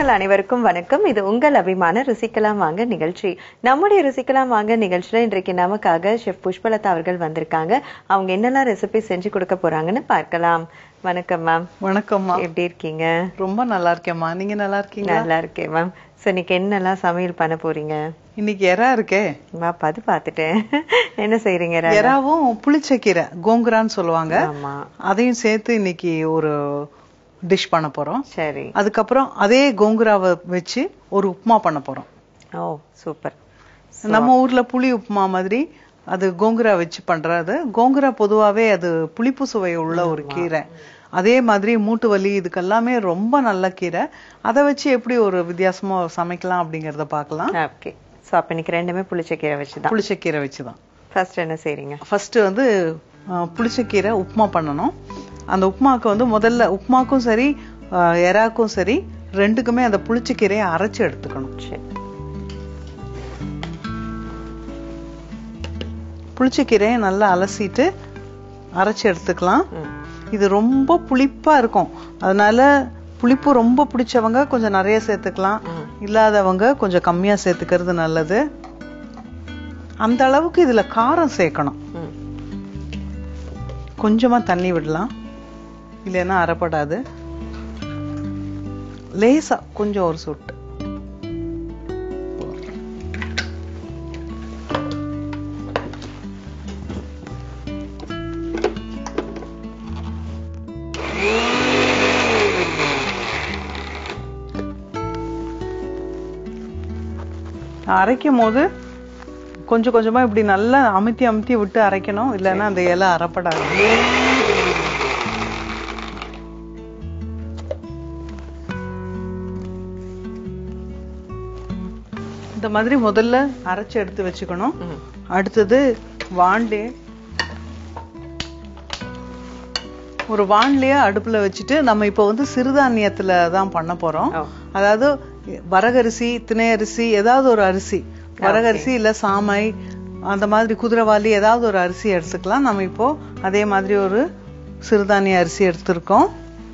நேயர்கள் அனைவருக்கும் வணக்கம் இது உங்கள் அபிமான ருசிக்கலாம் வாங்க நிகழ்ச்சி நம்முடைய ருசிக்கலாம் வாங்க நிகழ்ச்சியில இன்றைக்கு நமக்காக ஷெஃப் புஷ்பலதா அவர்கள் வந்திருக்காங்க அவங்க என்னெல்லாம் ரெசிபி செஞ்சு கொடுக்க போறாங்கன்னு பார்க்கலாம் வணக்கம் மேம் வணக்கம்மா எப்படி இருக்கீங்க ரொம்ப நல்லா இருக்கேம்மா நீங்க நல்லா இருக்கீங்களா நல்லா இருக்கேன் மேம் ஸோ இன்னைக்கு என்னெல்லாம் சமையல் பண்ண போறீங்க இன்னைக்கு எறா இருக்கே வா அது பார்த்துட்டேன் என்ன செய்றீங்க ரா? எறாவும் புளிச்சக்கீரை கோங்குரான்னு சொல்லுவாங்க ஆமா அதையும் சேர்த்து இன்னைக்கு ஒரு டிஷ் பண்ண போறோம் சரி அதுக்கப்புறம் அதே கோங்குராவை வச்சு ஒரு உப்புமா பண்ண போறோம் ஓ சூப்பர் நம்ம ஊர்ல புளி உப்புமா மாதிரி அது கோங்குரா வச்சு பண்றது கோங்குரா பொதுவாவே அது புளிப்பு சுவை உள்ள ஒரு கீரை அதே மாதிரி மூட்டு வலி இதுக்கெல்லாமே ரொம்ப நல்ல கீரை அதை வச்சு எப்படி ஒரு வித்தியாசமா சமைக்கலாம் அப்படிங்கறத பார்க்கலாம் ஓகே ஸோ அப்போ இன்னைக்கு ரெண்டுமே புளிச்சக்கீரை வச்சு தான் புளிச்சக்கீரை வச்சுதான் ஃபர்ஸ்ட் என்ன செய்றீங்க ஃபர்ஸ்ட் வந்து அஹ், புளிச்சக்கீரை உப்புமா பண்ணணும் அந்த உப்புமாக்கு வந்து முதல்ல உப்புமாக்கும் சரி அஹ், எறாக்கும் சரி ரெண்டுக்குமே அந்த புளிச்சக்கீரையை அரைச்சு எடுத்துக்கணும் சரி புளிச்சக்கீரையை நல்லா அலசிட்டு அரைச்சு எடுத்துக்கலாம் ம் இது ரொம்ப புளிப்பா இருக்கும் அதனால புளிப்பு ரொம்ப பிடிச்சவங்க கொஞ்சம் நிறைய சேர்த்துக்கலாம் ம். இல்லாதவங்க கொஞ்சம் கம்மியா சேர்த்துக்கிறது நல்லது அந்த அளவுக்கு இதுல காரம் சேர்க்கணும் ம் கொஞ்சமா தண்ணி விடலாம் இல்லைன்னா அரைப்படாது லேசா கொஞ்சம் ஒரு சொட்டு அரைக்கும் போது கொஞ்சம் கொஞ்சமா இப்படி நல்லா அமுத்தி அமுத்தி விட்டு அரைக்கணும் இல்லைன்னா அந்த இலை அரைப்படாது இந்த மாதிரி முதல்ல அரைச்சு எடுத்து வச்சுக்கணும் ம் அடுத்தது வாண்டே ஒரு வாண்லயே அடுப்புல வச்சுட்டு நம்ம இப்போ வந்து சிறுதானியத்துல தான் பண்ண போறோம் ஓ அதாவது வரகரிசி திணை அரிசி ஏதாவது ஒரு அரிசி வரகரிசி இல்ல சாமை அந்த மாதிரி குதிரைவாலி ஏதாவது ஒரு அரிசி எடுத்துக்கலாம் நம்ம இப்போ அதே மாதிரி ஒரு சிறுதானிய அரிசி எடுத்திருக்கோம்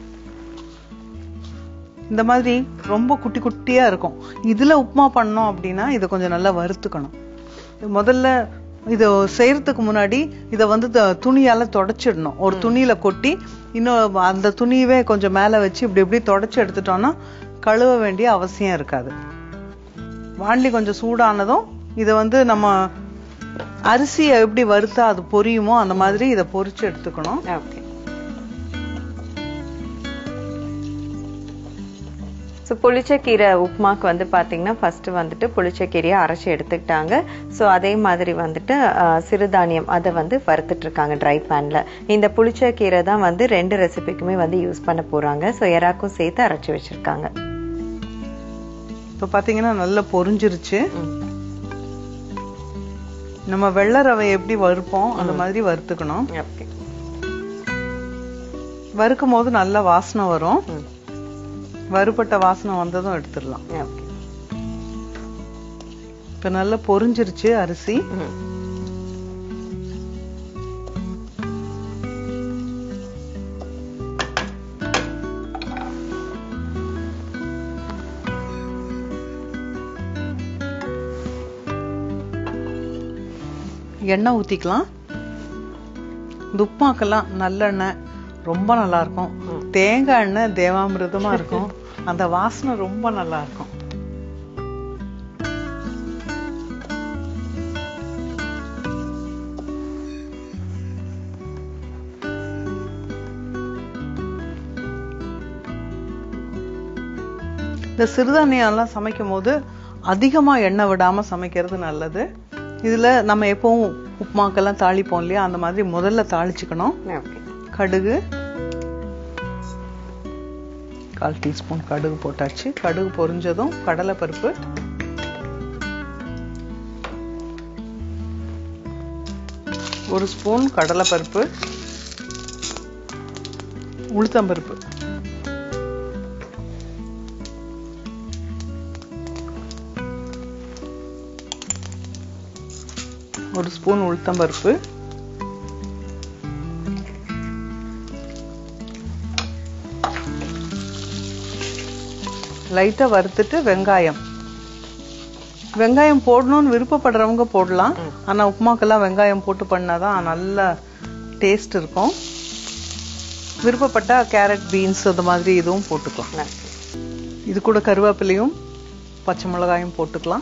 இந்த மாதிரி ரொம்ப குட்டி குட்டியா இருக்கும் இதுல உப்புமா பண்ணோம் அப்படின்னா இதை கொஞ்சம் நல்லா வறுத்துக்கணும் முதல்ல இதை செய்யறதுக்கு முன்னாடி இதை வந்து த- துணியால தொடச்சிடணும் ஒரு துணியில கொட்டி இன்னும் அந்த துணியவே கொஞ்சம் மேல வச்சு இப்படி இப்படி தொடச்சு எடுத்துட்டோம்னா கழுவ வேண்டிய அவசியம் இருக்காது வாண்டி கொஞ்சம் சூடானதும் இதை வந்து நம்ம அரிசியை எப்படி வறுத்தா அது பொரியுமோ அந்த மாதிரி இதை பொரிச்சு எடுத்துக்கணும் ஓகே ஸோ புளிச்சக்கீரை உப்புமாக்கு வந்து பார்த்தீங்கன்னா ஃபர்ஸ்ட் வந்துட்டு புளிச்சக்கீரையை அரைச்சி எடுத்துக்கிட்டாங்க ஸோ அதே மாதிரி வந்துட்டு ஆஹ், சிறுதானியம் அதை வந்து வறுத்துட்டு இருக்காங்க ட்ரை பேன்ல இந்த புளிச்சக்கீரை தான் வந்து ரெண்டு ரெசிபிக்குமே வந்து யூஸ் பண்ண போறாங்க ஸோ எறாக்கும் சேர்த்து அரைச்சி வச்சிருக்காங்க இப்போ பாத்தீங்கன்னா நல்லா பொரிஞ்சிருச்சு ம். நம்ம வெள்ளை ரவை எப்படி வறுப்போம் அந்த மாதிரி வறுத்துக்கணும் ஓகே வறுக்கும் போது நல்ல வாசனை வரும் ம் வறுபட்ட வாசனை வந்ததும் எடுத்துடலாம் ஓகே இப்ப நல்லா பொரிஞ்சிருச்சு அரிசி ம் எண்ணெய் ஊத்திக்கலாம் இந்த உப்புமாக்கெல்லாம் நல்லெண்ணெய் ரொம்ப நல்லா இருக்கும் தேங்காய் எண்ணெய் தேவாமிர்தமா இருக்கும் அந்த வாசனை ரொம்ப நல்லா இருக்கும் இந்த சிறுதானியம் எல்லாம் சமைக்கும் போது அதிகமா எண்ணெய் விடாம சமைக்கிறது நல்லது இதுல நம்ம எப்பவும் உப்புமாக்கெல்லாம் தாளிப்போம் இல்லையா அந்த மாதிரி முதல்ல தாளிச்சுக்கணும் ஓகே கடுகு கால் டீஸ்பூன் கடுகு போட்டாச்சு கடுகு பொரிஞ்சதும் கடலைப்பருப்பு ஒரு ஸ்பூன் கடலைப்பருப்பு உளுத்தம்பருப்பு ஒரு ஸ்பூன் உளுத்தம்பருப்பு லைட்டா வறுத்துட்டு வெங்காயம் வெங்காயம் போடணும்னு விருப்பப்படுறவங்க போடலாம் ஆனா உப்புமாக்கெல்லாம் வெங்காயம் போட்டு பண்ணாதான் நல்ல டேஸ்ட் இருக்கும் விருப்பப்பட்டா கேரட் பீன்ஸ் அந்த மாதிரி இதுவும் போட்டுக்கலாம் இது கூட கருவேப்பிலையும் பச்சை மிளகாயும் போட்டுக்கலாம்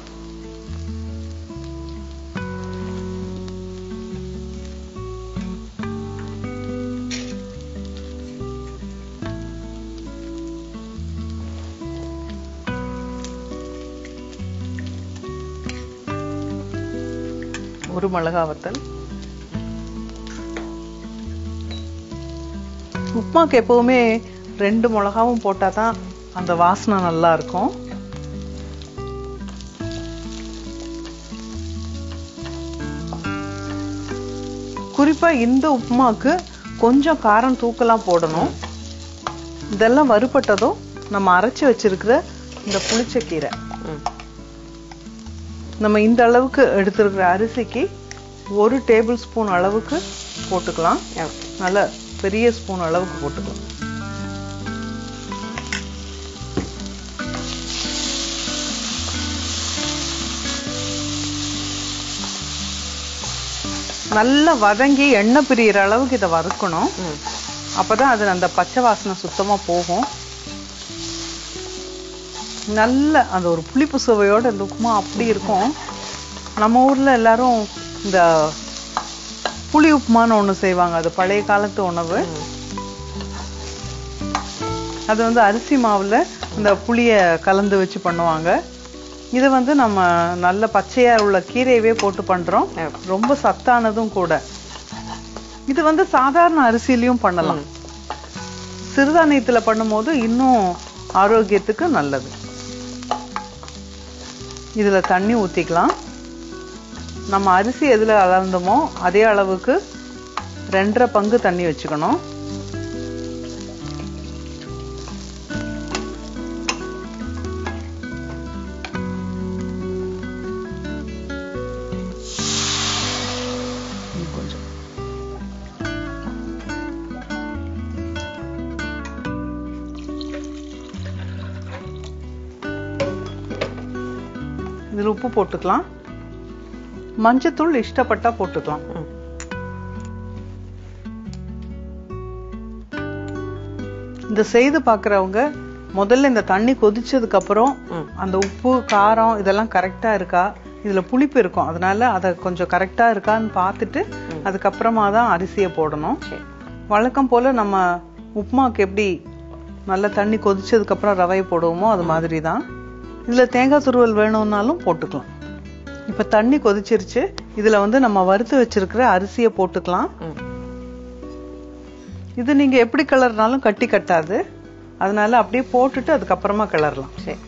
ஒரு மிளகா வத்தல் உப்புமாக்கு எப்பவுமே ரெண்டு மிளகாவும் போட்டாதான் அந்த வாசனை நல்லா இருக்கும் குறிப்பா இந்த உப்புமாக்கு கொஞ்சம் காரம் தூக்கலாம் போடணும் இதெல்லாம் வறுபட்டதும் நம்ம அரைச்சு வச்சிருக்கிற இந்த புளிச்சக்கீரை நம்ம இந்த அளவுக்கு எடுத்திருக்கிற அரிசிக்கு ஒரு டேபிள் ஸ்பூன் அளவுக்கு போட்டுக்கலாம் நல்ல பெரிய ஸ்பூன் அளவுக்கு போட்டுக்கலாம் நல்லா வதங்கி எண்ணெய் பிரியிற அளவுக்கு இதை வறுக்கணும் அப்பதான் அது அந்த பச்சை வாசனை சுத்தமா போகும் நல்ல அந்த ஒரு புளிப்பு சுவையோட இந்த உப்புமா அப்படி இருக்கும் நம்ம ஊர்ல எல்லாரும் இந்த புளி உப்புமான்னு ஒண்ணு செய்வாங்க அது பழைய காலத்து உணவு அது வந்து அரிசி மாவுல இந்த புளிய கலந்து வச்சு பண்ணுவாங்க இது வந்து நம்ம நல்ல பச்சையா உள்ள கீரையவே போட்டு பண்றோம் ரொம்ப சத்தானதும் கூட இது வந்து சாதாரண அரிசியிலையும் பண்ணலாம் சிறுதானியத்துல பண்ணும்போது இன்னும் ஆரோக்கியத்துக்கு நல்லது இதுல தண்ணி ஊத்திக்கலாம் நம்ம அரிசி எதுல அளந்தோமோ அதே அளவுக்கு ரெண்டரை பங்கு தண்ணி வச்சுக்கணும் இன்னும் கொஞ்சம் இதுல உப்பு போட்டுக்கலாம் மஞ்சத்தூள் இஷ்டப்பட்டா போட்டுக்கலாம் இந்த செய்து பாக்குறவங்க முதல்ல இந்த தண்ணி கொதிச்சதுக்கு அப்புறம் அந்த உப்பு காரம் இதெல்லாம் கரெக்டா இருக்கா இதுல புளிப்பு இருக்கும் அதனால அதை கொஞ்சம் கரெக்டா இருக்கான்னு பார்த்துட்டு அதுக்கப்புறமா தான் அரிசியை போடணும் வழக்கம் போல நம்ம உப்புமாக்கு எப்படி நல்ல தண்ணி கொதிச்சதுக்கு அப்புறம் ரவையை போடுவோமோ அது மாதிரி தான் இதுல தேங்காய் துருவல் வேணும்னாலும் போட்டுக்கலாம் இப்ப தண்ணி கொதிச்சிருச்சு இதுல வந்து நம்ம வறுத்து வச்சிருக்கிற அரிசியை போட்டுக்கலாம் இது நீங்க எப்படி கிளறினாலும் கட்டி கட்டாது அதனால அப்படியே போட்டுட்டு அதுக்கப்புறமா கிளறலாம் சரி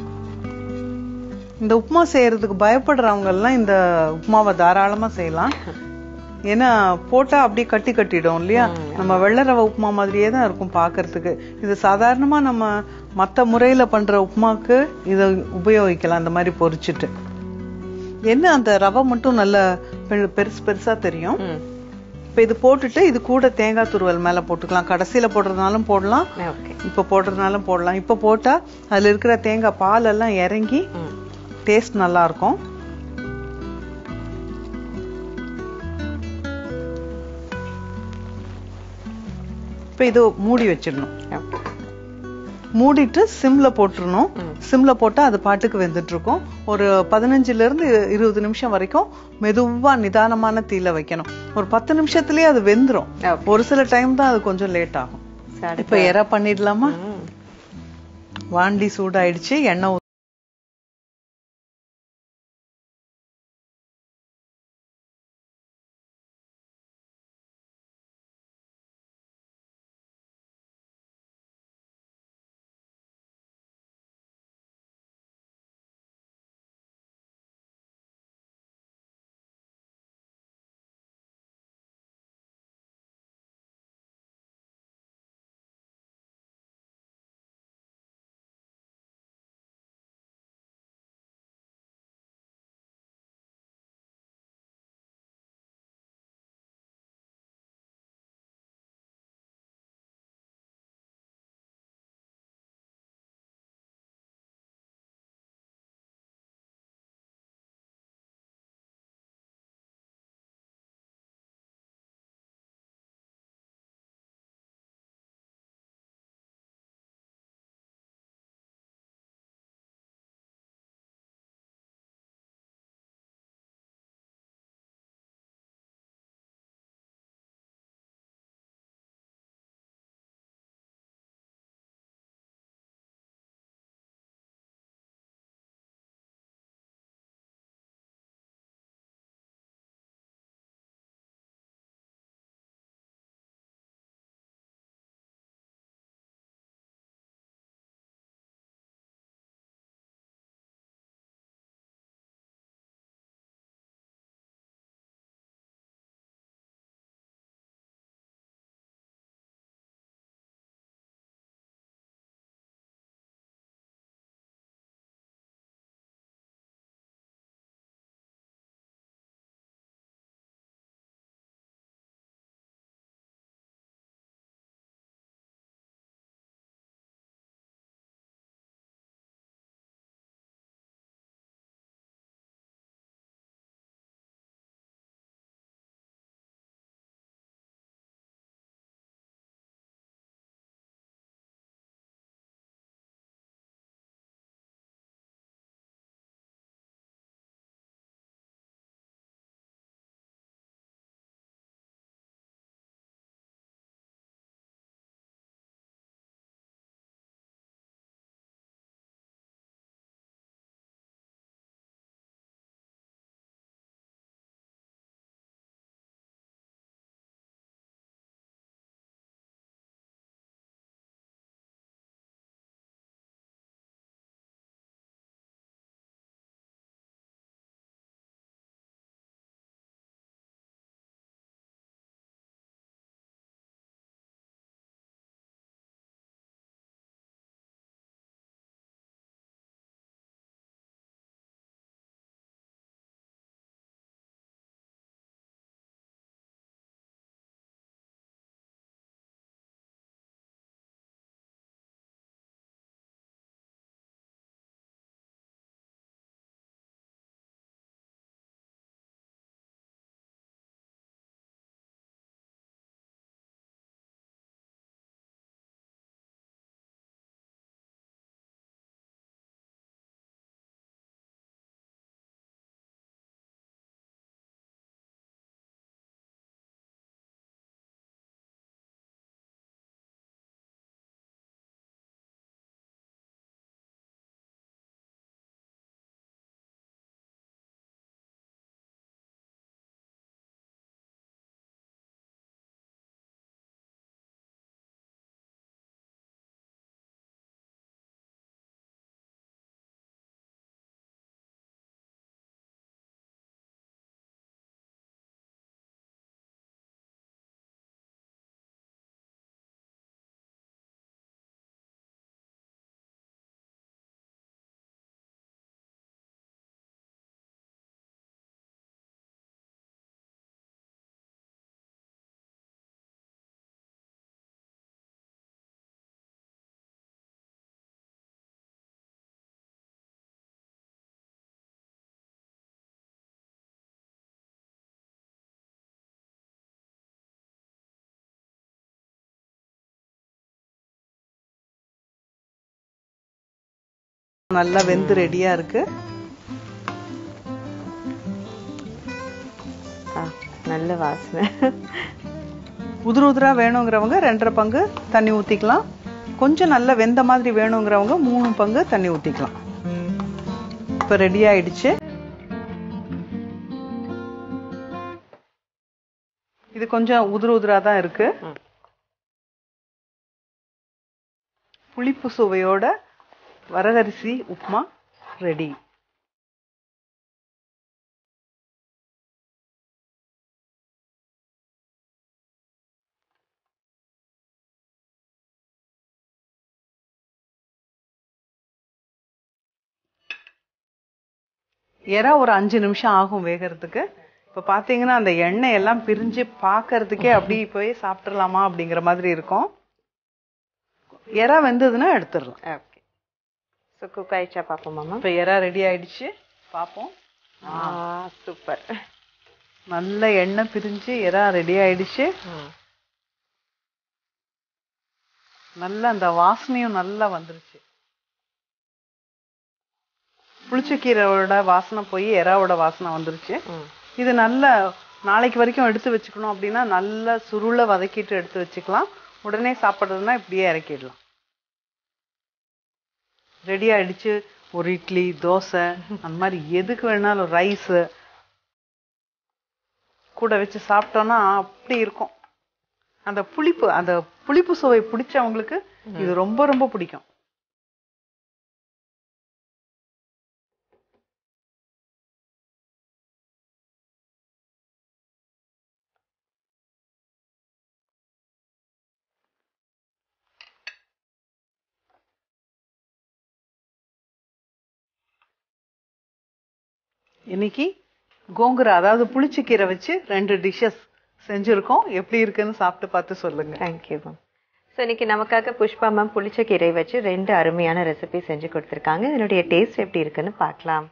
இந்த உப்புமா செய்யறதுக்கு பயப்படுறவங்க எல்லாம் இந்த உப்புமாவை தாராளமா செய்யலாம் ஏன்னா போட்டா அப்படியே கட்டி கட்டிடும் இல்லையா நம்ம வெள்ளை ரவை உப்புமா மாதிரியே தான் இருக்கும் பார்க்கிறதுக்கு இது சாதாரணமா நம்ம மத்த முறையில பண்ற உப்புமாக்கு இதை உபயோகிக்கலாம் இந்த மாதிரி பொரிச்சிட்டு என்ன அந்த ரவை மட்டும் நல்ல பெ- பெருசு பெருசா தெரியும் ம் இப்ப இது போட்டுட்டு இது கூட தேங்காய் துருவல் மேல போட்டுக்கலாம் கடைசியில போடுறதுனாலும் போடலாம் ஓகே இப்ப போடுறதுனாலும் போடலாம் இப்ப போட்டா அதுல இருக்கிற தேங்காய் பால் எல்லாம் இறங்கி ம் டேஸ்ட் நல்லா இருக்கும் இப்ப இது மூடி வச்சிடணும் ஓகே மூடிட்டு சிம்ல போட்டுறணும் சிம்ல போட்டா அது பாட்டுக்கு வெந்துட்டு இருக்கும் ஒரு பதினஞ்சுல இருந்து இருபது நிமிஷம் வரைக்கும் மெதுவா நிதானமான தீல வைக்கணும் ஒரு பத்து நிமிஷத்துலயே அது வெந்துரும் Okay. ஒரு சில டைம் தான் அது கொஞ்சம் லேட் ஆகும் சரி இப்ப எறா பண்ணிடலாமா ம் வாண்டி சூடாயிடுச்சு எண்ணெய் நல்லா வெந்து ரெடியா இருக்கு ஆ, நல்ல வாசனை உதிர் உதிரா வேணுங்கிறவங்க ரெண்டரை பங்கு தண்ணி ஊத்திக்கலாம் கொஞ்சம் நல்லா வெந்த மாதிரி வேணுங்கிறவங்க மூணு பங்கு தண்ணி ஊத்திக்கலாம் இப்ப ரெடி ஆயிடுச்சு இது கொஞ்சம் உதிர் உதிரா தான் இருக்கு ம். புளிப்பு சுவையோட வரகரிசி உப்புமா ரெடி எறா ஒரு அஞ்சு நிமிஷம் ஆகும் வேகறதுக்கு இப்ப பாத்தீங்கன்னா அந்த எண்ணெய் எல்லாம் பிரிஞ்சு பாக்குறதுக்கே அப்படி போய் சாப்பிட்டுறலாமா அப்படிங்கிற மாதிரி இருக்கும் எறா வெந்ததுன்னா எடுத்துடலாம் ஓகே ஸோ குக் ஆயிடுச்சா பார்ப்போமாம்மா இப்ப எறா ரெடி ஆயிடுச்சு பாப்போம் ஆ சூப்பர் நல்ல எண்ணெய் பிரிஞ்சு எறா ரெடி ஆயிடுச்சு நல்ல அந்த வாசனையும் நல்லா வந்துருச்சு புளிச்சக்கீரையோட வாசனை போய் எறாவோட வாசனை வந்துருச்சு ம் இது நல்ல நாளைக்கு வரைக்கும் எடுத்து வச்சுக்கணும் அப்படின்னா நல்லா சுருள வதக்கிட்டு எடுத்து வச்சுக்கலாம் உடனே சாப்பிட்றதுன்னா இப்படியே இறக்கிடலாம் ரெடி ஆயிடுச்சு ஒரு இட்லி தோசை அந்த மாதிரி எதுக்கு வேணாலும் ரைஸ் கூட வச்சு சாப்பிட்டோம்னா அப்படி இருக்கும் அந்த புளிப்பு அந்த புளிப்பு சுவை பிடிச்சவங்களுக்கு இது ரொம்ப ரொம்ப பிடிக்கும் இன்னைக்கு கோங்குரா அதாவது புளிச்சக்கீரை வச்சு ரெண்டு டிஷ்ஷஸ் செஞ்சிருக்கோம் எப்படி இருக்குன்னு சாப்பிட்டு பார்த்து சொல்லுங்க தேங்க்யூ மேம் ஸோ இன்னைக்கு நமக்காக புஷ்பா மேம் புளிச்சக்கீரை வச்சு ரெண்டு அருமையான ரெசிபி செஞ்சு கொடுத்துருக்காங்க இதனுடைய டேஸ்ட் எப்படி இருக்குன்னு பார்க்கலாம்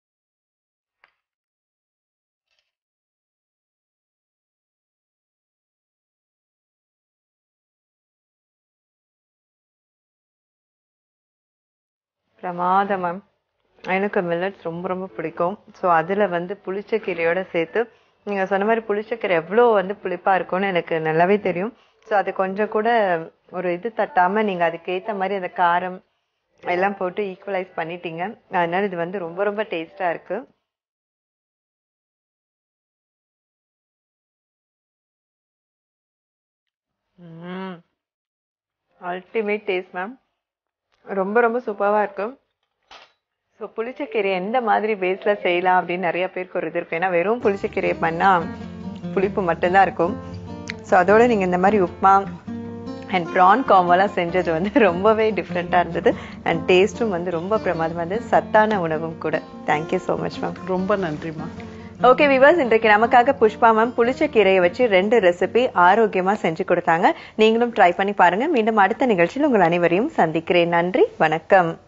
பிரமாதம் மேம் எனக்கு மில்லட்ஸ் ரொம்ப ரொம்ப பிடிக்கும் ஸோ அதில் வந்து புளிச்சக்கீரையோட சேர்த்து நீங்கள் சொன்ன மாதிரி புளிச்சக்கீரை எவ்வளோ வந்து புளிப்பாக இருக்கும்னு எனக்கு நல்லாவே தெரியும் ஸோ அது கொஞ்சம் கூட ஒரு இது தட்டாமல் நீங்கள் அதுக்கேற்ற மாதிரி அந்த காரம் எல்லாம் போட்டு ஈக்குவலைஸ் பண்ணிட்டீங்க அதனால இது வந்து ரொம்ப ரொம்ப டேஸ்டாக இருக்கு அல்டிமேட் டேஸ்ட் மேம் ரொம்ப ரொம்ப சூப்பராக இருக்கும் ஸோ புளிச்சக்கீரை எந்த மாதிரி பேஸில் செய்யலாம் அப்படின்னு நிறைய பேருக்கு ஒரு இது இருக்கும் ஏன்னா வெறும் புளிச்சக்கீரையை பண்ணால் புளிப்பு மட்டும்தான் இருக்கும் ஸோ அதோட நீங்கள் இந்த மாதிரி உப்மா அண்ட் ப்ரான் காம்போலாம் செஞ்சது வந்து ரொம்பவே டிஃப்ரெண்ட்டாக இருந்தது அண்ட் டேஸ்ட்டும் வந்து ரொம்ப பிரமாதமாக இருந்தது சத்தான உணவும் கூட தேங்க்யூ ஸோ மச் மேம் ரொம்ப நன்றிம்மா ஓகே விவர்ஸ் இன்றைக்கு நமக்காக புஷ்பா மேம் புளிச்சக்கீரையை வச்சு ரெண்டு ரெசிபி ஆரோக்கியமா செஞ்சு கொடுத்தாங்க நீங்களும் ட்ரை பண்ணி பாருங்க மீண்டும் அடுத்த நிகழ்ச்சியில் உங்கள் அனைவரையும் சந்திக்கிறேன் நன்றி வணக்கம்